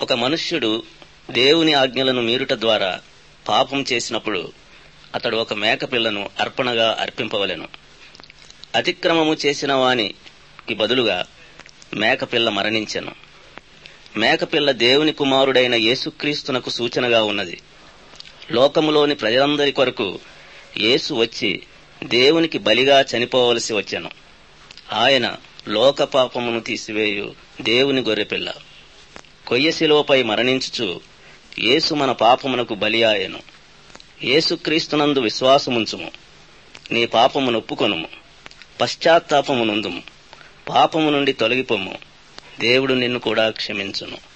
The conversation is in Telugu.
ఒక మనుష్యుడు దేవుని ఆజ్ఞలను మీరుట ద్వారా పాపం చేసినప్పుడు అతడు ఒక మేకపిల్లను అర్పణగా అర్పింపవలెను అతిక్రమము చేసిన వానికి బదులుగా మేకపిల్ల మరణించెను మేకపిల్ల దేవుని కుమారుడైన యేసుక్రీస్తునకు సూచనగా ఉన్నది లోకములోని ప్రజలందరి కొరకు యేసు వచ్చి దేవునికి బలిగా చనిపోవలసి వచ్చెను ఆయన లోక పాపమును తీసివేయు దేవుని గొర్రెపిల్ల కొయ్యశిలోపై మరణించుచు యేసు మన పాపమునకు బలి ఆయను యేసుక్రీస్తునందు విశ్వాసముంచుము నీ పాపమును ఒప్పుకొనుము పశ్చాత్తాపమునందుము పాపము నుండి తొలగిపోము దేవుడు నిన్ను కూడా క్షమించును